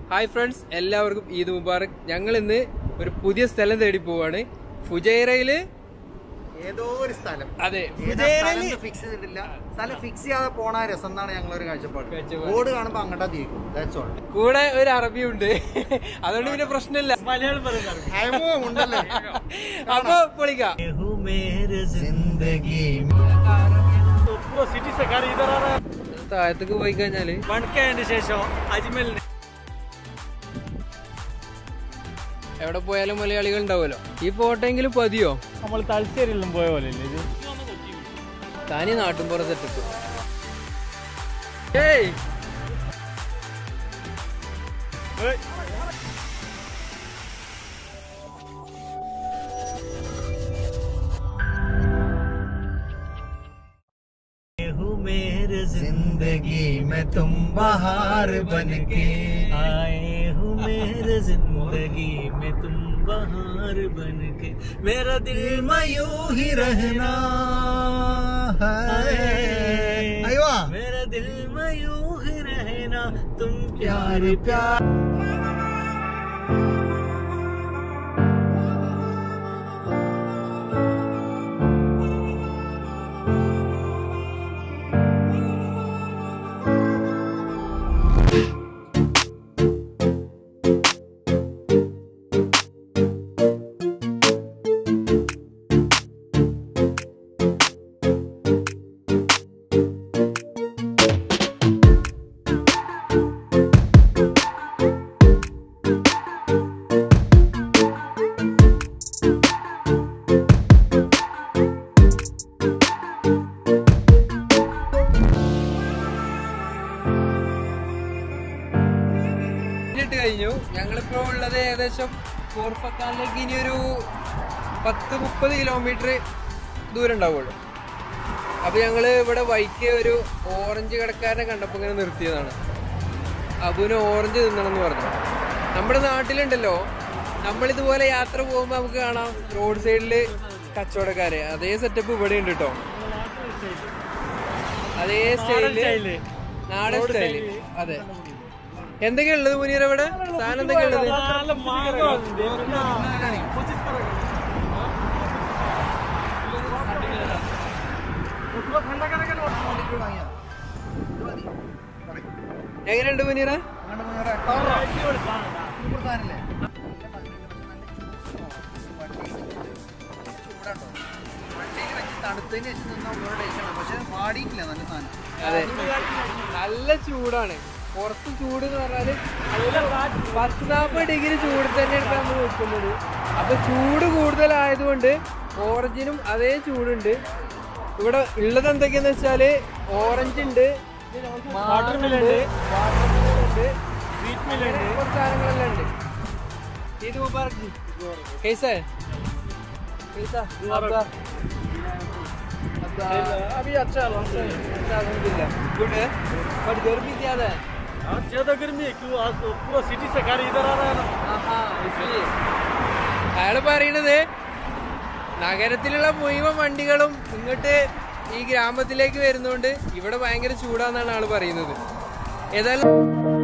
Hi friends എല്ലാവർക്കും ഈദ് മുബാറക് ഞങ്ങൾ ഇന്ന് ഒരു പുതിയ സ്ഥലം തേടി പോവാണ് ഫുജൈറയില് ഏതോ ഒരു സ്ഥലം അതെ ഫിക്സ് ചെയ്തിട്ടില്ല സ്ഥലം ഫിക്സ് ചെയ്യാതെ പോണ രസം എന്നാണ് ഞങ്ങളൊരു കാഴ്ചപ്പാട് കാഴ്ചപ്പാട്. ബോർഡ് കാണുമ്പോ അങ്ങോട്ടാ തീരും ദാറ്റ്സ് ഓൾ കൂടെ ഒരു അറബി ഉണ്ട് അതുകൊണ്ട് പിന്നെ പ്രശ്നമില്ല ഉണ്ടല്ലേ അപ്പൊ പൊളിക്കാം ജിന്ദഗി സിറ്റി से घर इधर आ रहा है താഴത്തേക്ക് പോയി കഴിഞ്ഞാല് വൺകേന്റെ ശേഷം അജ്മലിന് എവിടെ പോയാലും മലയാളികൾ ഉണ്ടാവുമല്ലോ ഈ ഫോട്ടോ എങ്കിലും പതിയോ നമ്മൾ തലശ്ശേരിയിലും പോയ പോലെ അല്ലേ ഇത് താനി നാട്ടുംപുറ സെറ്റപ്പ് ഏയ് मेरे जिंदगी में तुम बहार बन के आए हूँ मेरे जिंदगी में तुम बहार बन के मेरा दिल में यूं ही रहना है अयवा मेरा दिल में यूं ही रहना तुम प्यार प्यार ഇട്ട് കഴിഞ്ഞു ഞങ്ങളിപ്പോ ഉള്ളത് ഏകദേശം കോർപ്പക്കാലിലേക്ക് ഇനി ഒരു പത്ത് മുപ്പത് കിലോമീറ്റർ ദൂരം ഉണ്ടാവുള്ളൂ അപ്പൊ ഞങ്ങള് ഇവിടെ വൈക്ക് ഒരു ഓറഞ്ച് കടക്കാരനെ കണ്ടപ്പോ ഇങ്ങനെ നിർത്തിയതാണ് അബുവിന് ഓറഞ്ച് തിന്നണം എന്ന് പറഞ്ഞു നമ്മുടെ നാട്ടിലുണ്ടല്ലോ നമ്മളിതുപോലെ യാത്ര പോകുമ്പോൾ നമുക്ക് കാണാം റോഡ് സൈഡില് കച്ചവടക്കാരെ അതേ സെറ്റപ്പ് ഇവിടെ ഉണ്ട് കേട്ടോ അതേ സ്റ്റൈലില് സ്റ്റൈല്. നാടൻ റോഡ് സ്റ്റൈല് സ്റ്റൈല്. അതെ എന്തൊക്കെയാ ഉള്ളത് മുനീർ ഇവിടെ സാധനം എന്തൊക്കെയാ ഉള്ളത് നല്ല മാങ്ങ ഉണ്ട്. എങ്ങനെയുണ്ട് മുനീറ തണുത്തതിന് ശേഷം നിന്ന ഓരോ ടേസ്റ്റാണ് പക്ഷെ വാടിയിട്ടില്ല നല്ല സാധനം അതെ നല്ല ചൂടാണ് പുറത്ത് ചൂട് എന്ന് പറഞ്ഞാല് പത്ത് നാൽപ്പത് ഡിഗ്രി ചൂട് തന്നെയാണ് ഇപ്പൊ നമ്മൾ നിൽക്കുന്നത് അപ്പൊ ചൂട് കൂടുതലായതുകൊണ്ട് ഓറഞ്ചിനും അതേ ചൂടുണ്ട് ഇവിടെ ഉള്ളത് എന്തൊക്കെയാന്ന് വെച്ചാല് ഓറഞ്ച് ഉണ്ട് Watermelon ഉണ്ട്. ഉണ്ട് Sweet melon അങ്ങനെ ഉണ്ട്. കുറച്ച് സാധനങ്ങളെല്ലാം ഉണ്ട് ഇത് മുബാറക് ജി कैसा है कैसा आपका अभी अच्छा है अच्छा है। अच्छा अल्हम्दुलिल्लाह गुड है बट गर्मी ज्यादा है आज ज्यादा गर्मी है क्यों आज तो पूरा सिटी से घर इधर आ रहा है ना ആഹാ, इसलिए. അയാള് പറയണത് നഗരത്തിലുള്ള മുഴുവൻ വണ്ടികളും ഇങ്ങോട്ട് ഈ ഗ്രാമത്തിലേക്ക് വരുന്നോണ്ട് ഇവിടെ ഭയങ്കര ചൂടാന്നാണ് ആള് പറയുന്നത് ഏതായാലും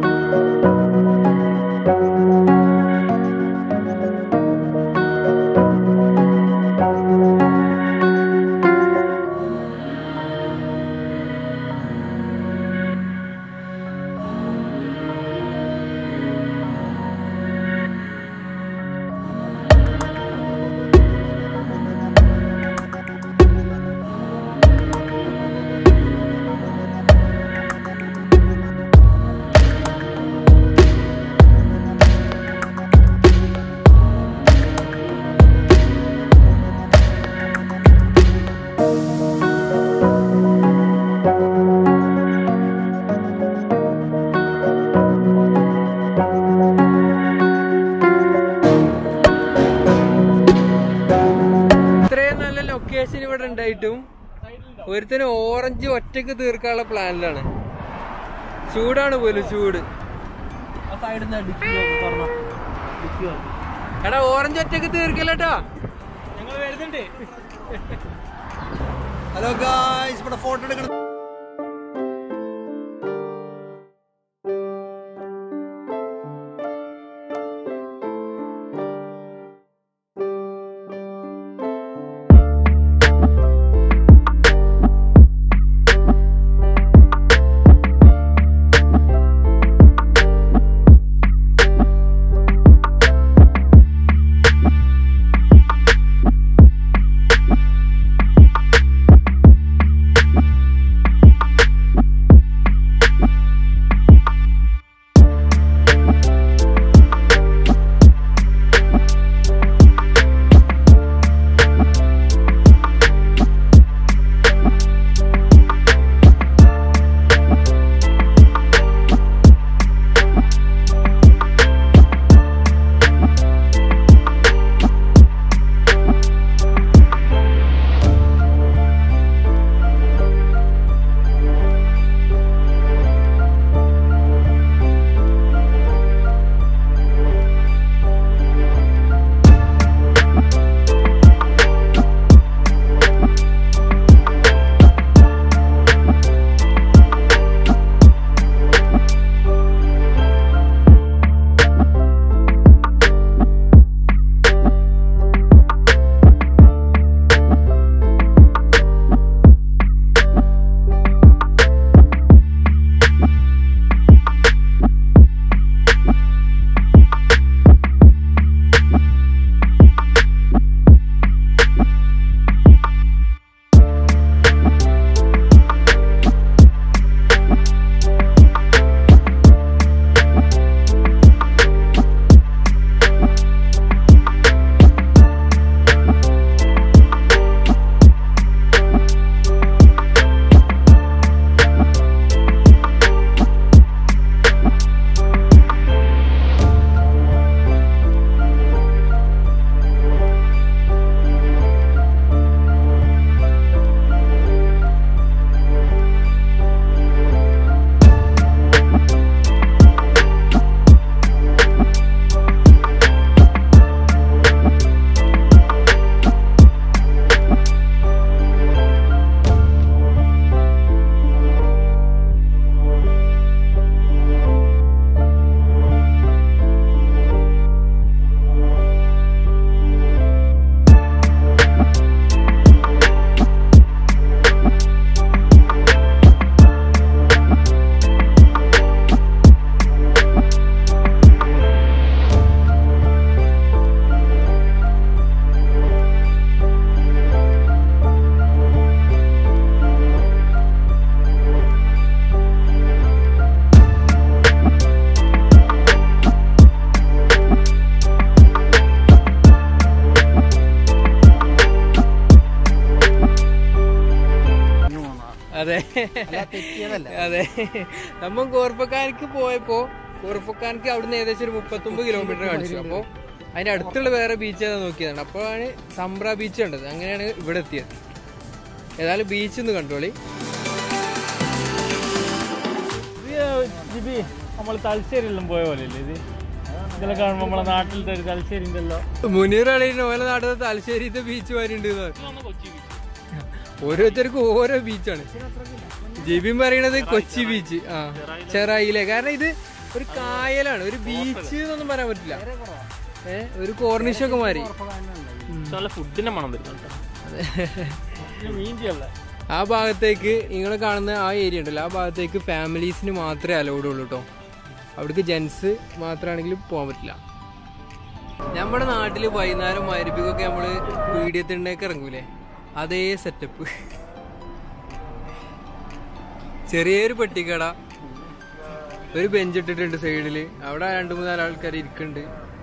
ഇത്രയും നല്ല ലൊക്കേഷൻ ഇവിടെ ഉണ്ടായിട്ടും ഒരുത്തന് ഓറഞ്ച് ഒറ്റക്ക് തീർക്കാനുള്ള പ്ലാനിലാണ് ചൂടാണ് പോലും ചൂട് ആ സൈഡിൽ നിന്ന് ഡിക്കി തുറന്നോ ഡിക്കി എടാ ഓറഞ്ച് ഒറ്റക്ക് തീർക്കല്ലേട്ടാ ഞങ്ങൾ വരുന്നുണ്ട് ഹലോ ഗായ്സ് ഇവിടെ ഫോട്ടോ എടുക്കണം അല്ല, തെറ്റിയതല്ല അതെ നമ്മ കോർപ്പക്കാർക്ക് പോയപ്പോ കോർപ്പക്കാർക്ക് അവിടുന്ന് ഏകദേശം ഒരു മുപ്പത്തൊമ്പത് കിലോമീറ്റർ കാണിച്ചു അപ്പോ അതിന്റെ അടുത്തുള്ള വേറെ ബീച്ച് ഏതാ നോക്കിയതാണ് അപ്പോഴാണ് സംബ്ര ബീച്ച് കണ്ടത് അങ്ങനെയാണ് ഇവിടെ എത്തിയത് ഏതായാലും ബീച്ച് ഒന്ന് കണ്ടോളി ജിബി നമ്മൾ തലശ്ശേരിയെല്ലാം പോയ പോലെ അല്ലേ ഇത് ഇതെല്ലാം കാണുമ്പോൾ നമ്മളെ നാട്ടിലത്തെ ഒരു തലശ്ശേരി ഉണ്ടല്ലോ മുനീർ അളിയിൽ ഓല നാട്ടിൽ തലശ്ശേരിത്തെ ബീച്ച് വരുന്നുണ്ട് എന്ന് പറഞ്ഞു. കൊച്ചി ഓരോരുത്തർക്കും ഓരോ ബീച്ചാണ് ജിബിൻ പറയണത് കൊച്ചി ബീച്ച് ആ ചെറായിലെ കാരണം ഇത് ഒരു കായലാണ് ഒരു ബീച്ച് എന്നൊന്നും പറയാൻ പറ്റില്ല ഏ ഒരു കോർണിഷൊക്കെ മാറി നല്ല ഫുഡിന്റെ മണം വരുന്നുണ്ട് മീൻചല്ല ആ ഭാഗത്തേക്ക് നിങ്ങൾ കാണുന്ന ആ ഏരിയ ഉണ്ടല്ലോ ആ ഭാഗത്തേക്ക് ഫാമിലീസിന് മാത്രമേ അലൗഡ് ഉള്ളൂ കേട്ടോ അവിടേക്ക് ജെൻസ് മാത്രമാണെങ്കിൽ പോകാൻ പറ്റില്ല നമ്മുടെ നാട്ടിൽ വൈകുന്നേരം മരുപ്പിക്കൊക്കെ നമ്മള് പീഡിയത്തിണ്ടേക്ക് ഇറങ്ങൂലേ അതേ സെറ്റപ്പ് ചെറിയൊരു പെട്ടിക്കട ഒരു ബെഞ്ച് ഇട്ടിട്ടുണ്ട് സൈഡില് അവിടെ രണ്ടു മൂന്നാല് ആൾക്കാർ ഇരിക്കുന്നുണ്ട്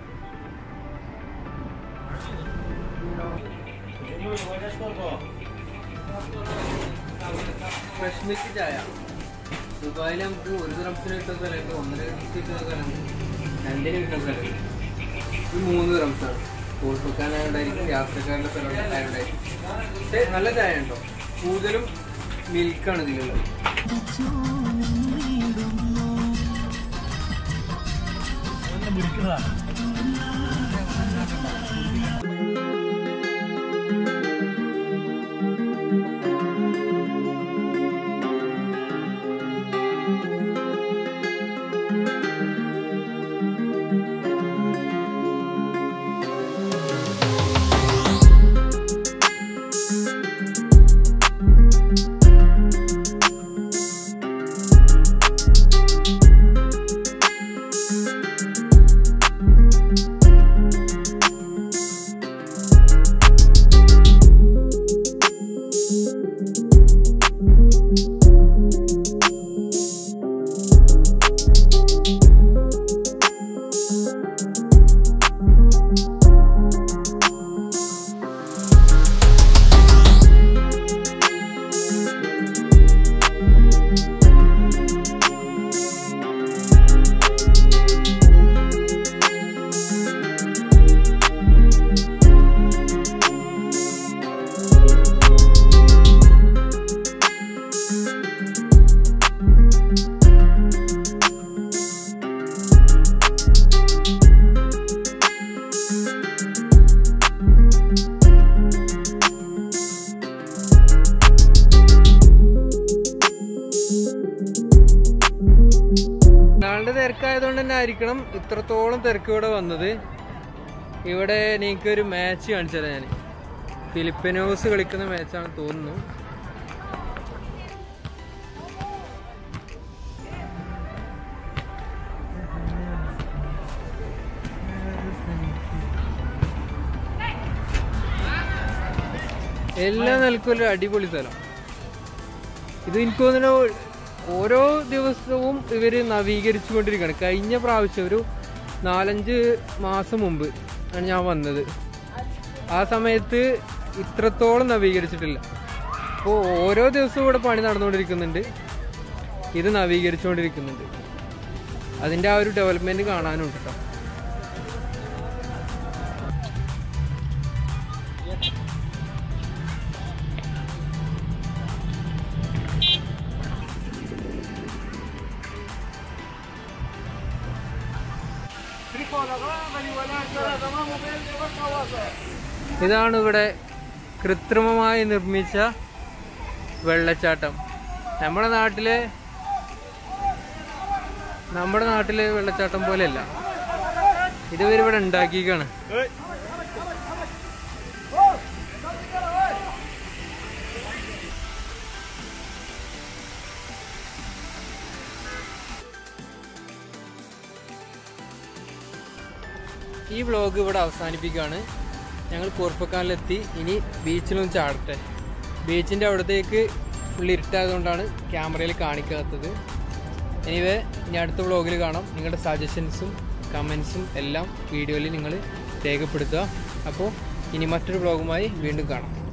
ഫ്രഷ് മിൽക്ക് ചായ ദുബായിൽ നമുക്ക് ഒരു റംസിന് കിട്ടുന്ന സ്ഥലമുണ്ട് ഒന്നര റംസിന് കിട്ടുന്ന സ്ഥലമുണ്ട് രണ്ടിന് കിട്ടുന്ന സ്ഥലമുണ്ട് ഇത് മൂന്ന് റംസാണ് കോഴിപ്പക്കാനായോണ്ടായിരിക്കും യാത്രക്കാരുടെ സ്ഥലം ആയോണ്ടായിരിക്കും പക്ഷേ നല്ല ചായ ഉണ്ടോ കൂടുതലും മിൽക്കാണ് ഇതിലുള്ളത് നാളുടെ തിരക്കായതുകൊണ്ട് തന്നെ ആയിരിക്കണം ഇത്രത്തോളം തിരക്ക് ഇവിടെ വന്നത് ഇവിടെ എനിക്ക് ഒരു മാച്ച് കാണിച്ചു തരാം ഞാൻ ഫിലിപ്പിനോസ് കളിക്കുന്ന മാച്ചാണ് തോന്നുന്നു എല്ലാ നിലക്കും ഒരു അടിപൊളി സ്ഥലം ഇത് എനിക്ക് തോന്നുന്നു ഓരോ ദിവസവും ഇവര് നവീകരിച്ചു കൊണ്ടിരിക്കുകയാണ് കഴിഞ്ഞ പ്രാവശ്യം ഒരു നാലഞ്ച് മാസം മുമ്പ് ആണ് ഞാൻ വന്നത് ആ സമയത്ത് ഇത്രത്തോളം നവീകരിച്ചിട്ടില്ല അപ്പോൾ ഓരോ ദിവസവും ഇവിടെ പണി നടന്നുകൊണ്ടിരിക്കുന്നുണ്ട് ഇത് നവീകരിച്ചുകൊണ്ടിരിക്കുന്നുണ്ട് അതിൻ്റെ ആ ഒരു ഡെവലപ്മെന്റ് കാണാനുണ്ട് കേട്ടോ ഇതാണ് ഇവിടെ കൃത്രിമമായി നിർമ്മിച്ച വെള്ളച്ചാട്ടം നമ്മുടെ നാട്ടിലെ നമ്മുടെ നാട്ടിലെ വെള്ളച്ചാട്ടം പോലെയല്ല ഇത് ഇവരിവിടെ ഉണ്ടാക്കിക്കാണ് ഈ വ്ലോഗ് ഇവിടെ അവസാനിപ്പിക്കുകയാണ് ഞങ്ങൾ കൂർപ്പക്കാലിലെത്തി ഇനി ബീച്ചിലൊന്ന് ചാടട്ടെ ബീച്ചിൻ്റെ അവിടത്തേക്ക് ഫുൾ ഇരുട്ടായതുകൊണ്ടാണ് ക്യാമറയിൽ കാണിക്കാത്തത് എനിവേ ഇനി അടുത്ത വ്ലോഗിൽ കാണാം നിങ്ങളുടെ സജഷൻസും കമൻസും എല്ലാം വീഡിയോയിൽ നിങ്ങൾ രേഖപ്പെടുത്തുക അപ്പോൾ ഇനി മറ്റൊരു വ്ലോഗുമായി വീണ്ടും കാണാം